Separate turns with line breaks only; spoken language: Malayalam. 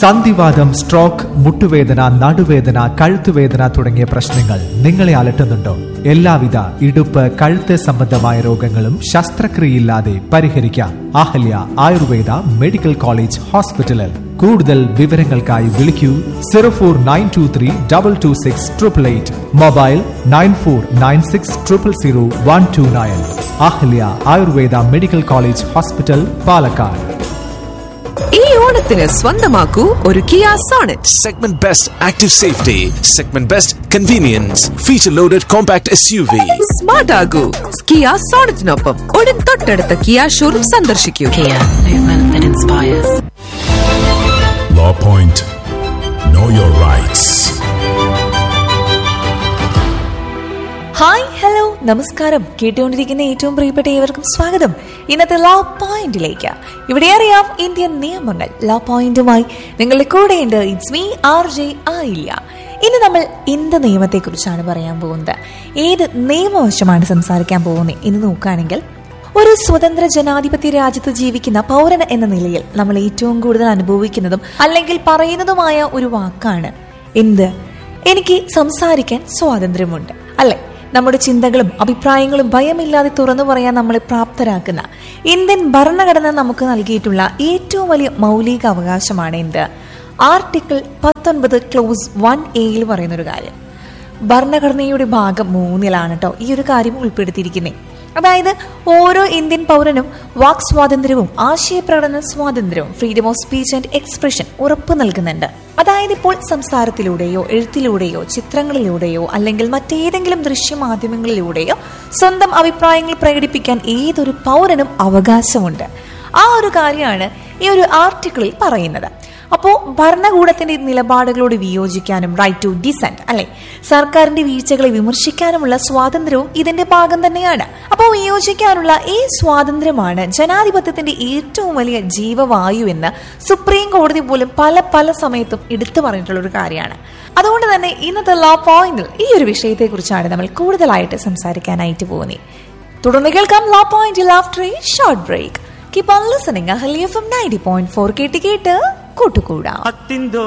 സന്ധിവാദം സ്ട്രോക്ക് മുട്ടുവേദന നടുവേദന കഴുത്തുവേദന തുടങ്ങിയ പ്രശ്നങ്ങൾ നിങ്ങളെ അലട്ടുന്നുണ്ടോ എല്ലാവിധ ഇടുപ്പ് കഴുത്ത് സംബന്ധമായ രോഗങ്ങളും ശസ്ത്രക്രിയയില്ലാതെ പരിഹരിക്കാം അഹല്യ ആയുർവേദ മെഡിക്കൽ കോളേജ് ഹോസ്പിറ്റലിൽ കൂടുതൽ വിവരങ്ങൾക്കായി വിളിക്കൂ zero four nine two three double two six triple eight mobile nine four nine six triple zero one two nine Ahalya Ayurveda medical college hospital Palakkad
ഈ ഓണത്തിന് സ്വന്തമാക്കൂ ഒരു Kia Sonet
Segment Best Active Safety, Segment Best Convenience, Feature Loaded Compact SUV.
Smart ആകൂ കിയ സോണറ്റിനൊപ്പം ഉടൻ തൊട്ടടുത്ത കിയ ഷോറൂം സന്ദർശിക്കൂ
Kia, movement that inspires.
Law Point. Know your rights.
Hi hello നമസ്കാരം കേട്ടുകൊണ്ടിരിക്കുന്ന ഏറ്റവും പ്രിയപ്പെട്ട ഏവർക്കും സ്വാഗതം ഇന്നത്തെ ലോ പോയിന്റിലേക്ക് ഇവിടെ അറിയാം ഇന്ത്യൻ നിയമങ്ങൾ ലോ പോയിന്റുമായി നിങ്ങളുടെ കൂടെയുണ്ട് ഇറ്റ്സ് മീ ആർ ജെ ആയില്ല ഇന്ന് നമ്മൾ എന്ത് നിയമത്തെക്കുറിച്ചാണ് പറയാൻ പോകുന്നത് ഏത് നിയമവശമാണ് സംസാരിക്കാൻ പോകുന്നത് എന്ന് നോക്കുകയാണെങ്കിൽ ഒരു സ്വതന്ത്ര ജനാധിപത്യ രാജ്യത്ത് ജീവിക്കുന്ന പൗരൻ എന്ന നിലയിൽ നമ്മൾ ഏറ്റവും കൂടുതൽ അനുഭവിക്കുന്നതും അല്ലെങ്കിൽ പറയുന്നതുമായ ഒരു വാക്കാണ് എന്ത് എനിക്ക് സംസാരിക്കാൻ സ്വാതന്ത്ര്യമുണ്ട് അല്ലെ നമ്മുടെ ചിന്തകളും അഭിപ്രായങ്ങളും ഭയമില്ലാതെ തുറന്നു പറയാൻ നമ്മളെ പ്രാപ്തരാക്കുന്ന ഇന്ത്യൻ ഭരണഘടന നമുക്ക് നൽകിയിട്ടുള്ള ഏറ്റവും വലിയ മൗലിക അവകാശമാണ് എന്ത് ആർട്ടിക്കിൾ പത്തൊൻപത് ക്ലോസ് വൺ എയിൽ പറയുന്ന ഒരു കാര്യം ഭരണഘടനയുടെ ഭാഗം മൂന്നിലാണ് കേട്ടോ ഈ ഒരു കാര്യം ഉൾപ്പെടുത്തിയിരിക്കുന്നത് അതായത് ഓരോ ഇന്ത്യൻ പൗരനും വാക് സ്വാതന്ത്ര്യവും ആശയപ്രകടന സ്വാതന്ത്ര്യവും freedom of speech and expression ഉറപ്പു നൽകുന്നുണ്ട് അതായത് ഇപ്പോൾ സംസാരത്തിലൂടെയോ എഴുത്തിലൂടെയോ ചിത്രങ്ങളിലൂടെയോ അല്ലെങ്കിൽ മറ്റേതെങ്കിലും ദൃശ്യമാധ്യമങ്ങളിലൂടെയോ സ്വന്തം അഭിപ്രായങ്ങൾ പ്രകടിപ്പിക്കാൻ ഏതൊരു പൗരനും അവകാശമുണ്ട് ആ ഒരു കാര്യമാണ് ഈ ഒരു ആർട്ടിക്കിളിൽ പറയുന്നത് അപ്പോൾ ഭരണകൂടത്തിന്റെ നിലപാടുകളോട് വിയോജിക്കാനും റൈറ്റ് ടു ഡിസെന്റ് അല്ലെ സർക്കാരിന്റെ വീഴ്ചകളെ വിമർശിക്കാനുമുള്ള സ്വാതന്ത്ര്യവും ഇതിന്റെ ഭാഗം തന്നെയാണ് അപ്പോൾ വിയോജിക്കാനുള്ള ഈ സ്വാതന്ത്ര്യമാണ് ജനാധിപത്യത്തിന്റെ ഏറ്റവും വലിയ ജീവവായു എന്ന് സുപ്രീം കോടതി പോലും പല പല സമയത്തും എടുത്തു പറഞ്ഞിട്ടുള്ള ഒരു കാര്യമാണ് അതുകൊണ്ട് തന്നെ ഇന്നത്തെ ലോ പോയിന്റിൽ ഈ ഒരു വിഷയത്തെക്കുറിച്ചാണ് നമ്മൾ കൂടുതലായിട്ട് സംസാരിക്കാനായിട്ട് പോകുന്നത് തുടർന്ന് കേൾക്കാം ലോ പോയിന്റിൽ after a short break keep on listening Ahalya from ninety point four കേട്ട് കേട്ട് കൂട്ടുകൂടാം